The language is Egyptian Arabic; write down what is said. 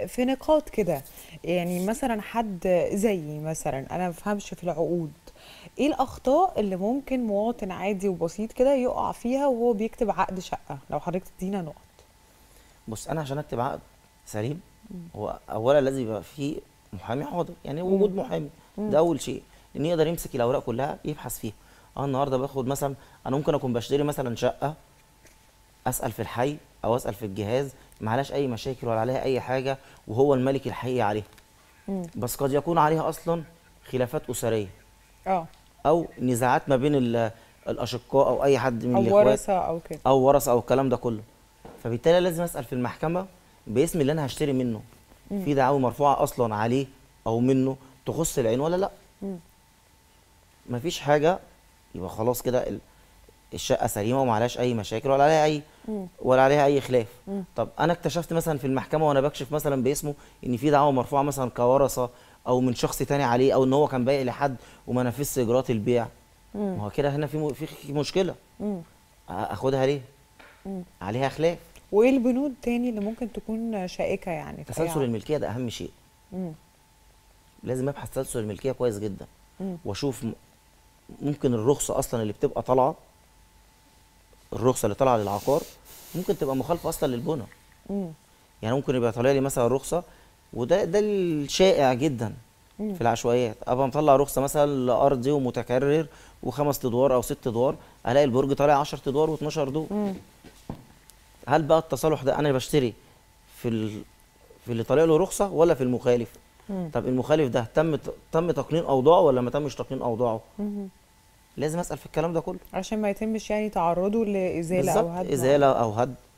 في نقاط كده يعني مثلا حد زيي مثلا انا ما بفهمش في العقود ايه الاخطاء اللي ممكن مواطن عادي وبسيط كده يقع فيها وهو بيكتب عقد شقة لو حضرتك تدينا نقط بص انا عشان اكتب عقد سليم هو اولا لازم يبقى فيه محامي حاضر يعني وجود محامي ده اول شيء ان يقدر يمسك الاوراق كلها يبحث فيها اه النهارده باخد مثلا انا ممكن اكون بشتري مثلا شقه اسال في الحي او اسال في الجهاز ما عليهاش اي مشاكل ولا عليها اي حاجه وهو الملك الحقيقي عليها بس قد يكون عليها اصلا خلافات اسريه اه او نزاعات ما بين ال- الاشقاء او اي حد من او الاخوات ورثة او كده او ورثه او الكلام ده كله فبالتالي لازم اسال في المحكمه باسم اللي انا هشتري منه في دعاوى مرفوعه اصلا عليه او منه تخص العين ولا لا مفيش حاجه يبقى خلاص كده ال- الشقه سليمه وما عليهاش اي مشاكل ولا عليها اي ولا عليها اي خلاف طب انا اكتشفت مثلا في المحكمه وانا بكشف مثلا باسمه ان في دعوى مرفوعه مثلا كورثه او من شخص تاني عليه او ان هو كان بايع لحد وما نفذش اجراءات البيع ما هو كده هنا في م- في مشكله اخدها ليه عليها خلاف وايه البنود تاني اللي ممكن تكون شائكة يعني في أي تسلسل عقد؟ الملكيه ده اهم شيء لازم ابحث تسلسل الملكيه كويس جدا واشوف م- ممكن الرخصه اصلا اللي بتبقى طالعه الرخصه اللي طالعه للعقار ممكن تبقى مخالفه اصلا للبنى يعني ممكن يبقى طالع لي مثلا رخصه وده ده الشائع جدا في العشوائيات ابقى مطلع رخصه مثلا لارضي ومتكرر وخمس ادوار او ست ادوار الاقي البرج طالع 10 ادوار و12 دور هل بقى التصالح ده انا بشتري في ال... في اللي طالع له رخصه ولا في المخالف طب المخالف ده تم تم تقنين اوضاعه ولا ما تمش تقنين اوضاعه لازم اسال في الكلام ده كله عشان ما يتمش يعني تعرضه لإزالة أو بالظبط هدم ازاله او هد